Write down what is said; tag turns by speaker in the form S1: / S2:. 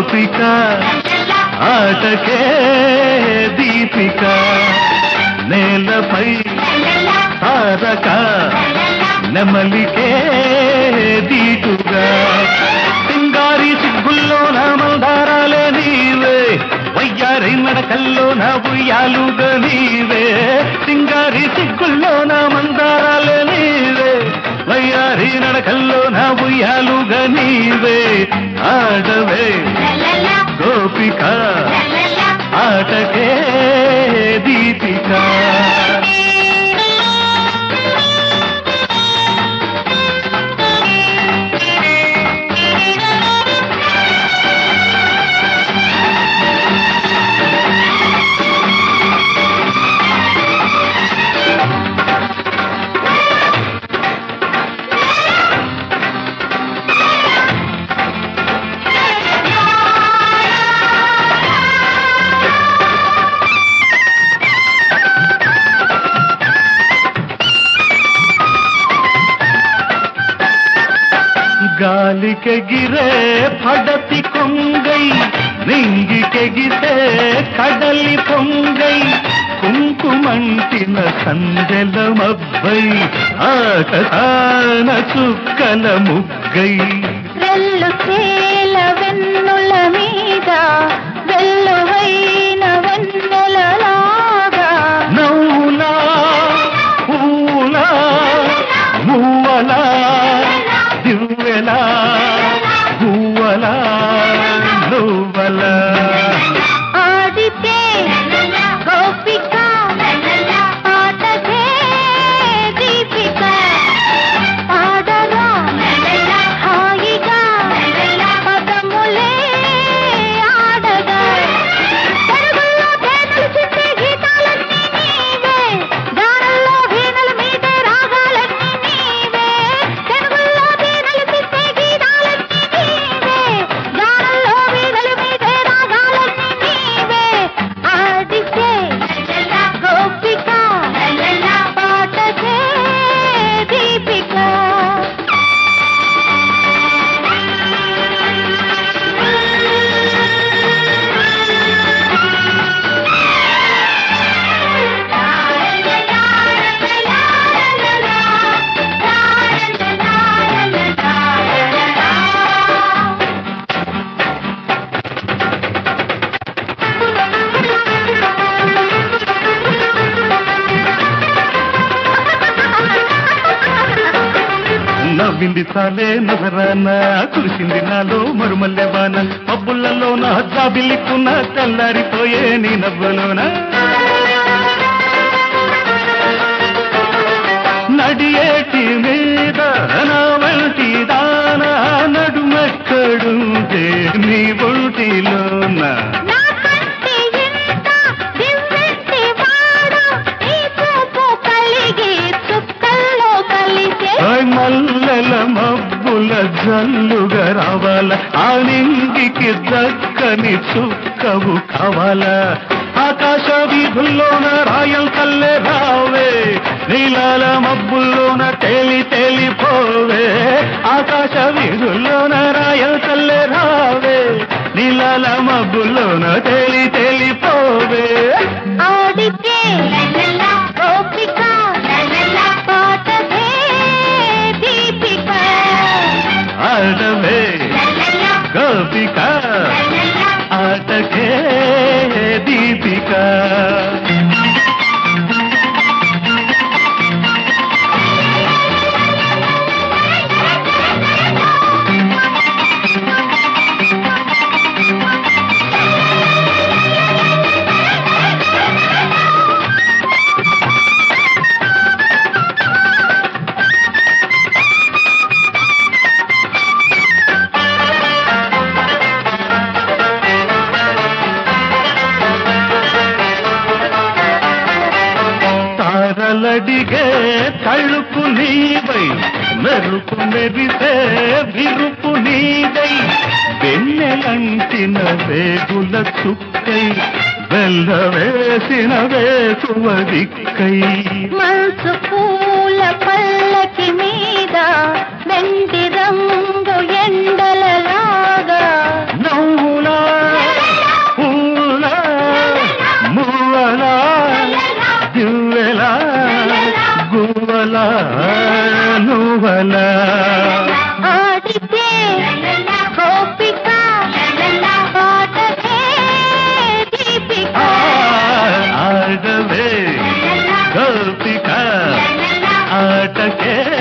S1: గోపిక ఆటకే దీపిక నేలపై తారక నెమలికే దీటుగా సింగారి సిగ్గుల్లో నా మందారాలే నీవే వయ్యారి నడకల్లో నా ఉయ్యాలుగా నీవే సింగారి సిగ్గుల్లో నా మందారాలే నీవే వయ్యారి నడకల్లో నా ఉయ్యాలుగా నీవే ఆడవే గోపిక ఆటకే దీపిక గాలికెగిరే పడతి కొంగై నింగికెగితే కడలి పొంగై కుంకుమంటిన సందెల మబ్బై ఆకసాన చుక్కల ముగ్గై
S2: వెల్లు తేల వెన్నుల మీద వెల్లువైన వెన్నెలలాగా
S1: నవ్వులా పూలా మువ్వలా దివ్వెలా పువ్వలా నువ్వలా
S2: ఆడితే గోపిక ఆటకే దీపిక ఆడరా హాయిగా పదములే ఆడగా తెలుగులో తేనెలు చిందే గీతాలన్నీ నీవే గానల్లో వీణల మీదే రాగాలన్నీ నీవే తెలుగులో తేనెలు చిందే గీతాలన్నీ నీవే గానల్లో వీణల మీదే రాగాలన్నీ నీవే ఆడితే గోపిక పాటకే దీపిక
S1: నవ్వింది చాలే నజరాన కురిసింది నాలో మరుమల్లె వాన పబ్బులలో నా జాబిల్లికున్న తెల్లారిపోయే నీ నవ్వులోన నడియేటి మీద నా వంటి దాన నడుమెక్కడుంటే నీ ఒంటిలోన
S2: నా కంటి ఇంత దివ్వెట్టి వాడు నీ చూపు కలిగి చుక్కల్లో కలిసే
S1: ఓయ్ మల్లెల మబ్బుల జల్లుగా రావాల ఆ నింగికి దక్కని చుక్కవు కావాలా ఆకాశ వీధుల్లోన రాయల్ కల్లే రావే నీలాల మబ్బుల్లోన తేలి తేలిపోవే ఆకాశ వీధుల్లోన రాయల్ కల్లే రావే నీలాల మబ్బుల్లోన తేలి తేలిపోవే
S2: ఆడితే గోపిక పాటకే దీపిక
S1: ఆడవే గోపిక ఆటకే దీపిక తారలడిగే తழுపు నీవై మెరుపు మెరిసే విరుపు నీదై వెన్నెలంటిన వేగుల చుక్కై వెళ్ళ వేసిన వేకువ దిక్కై
S2: మనసు పూల పల్లకి మీద వెండి రంగు ఎండలలాగా
S1: నవ్వులా నువ్వలా
S2: ఆడితే గోపిక పాటకే దీపిక
S1: ఆడవే గోపిక ఆటకే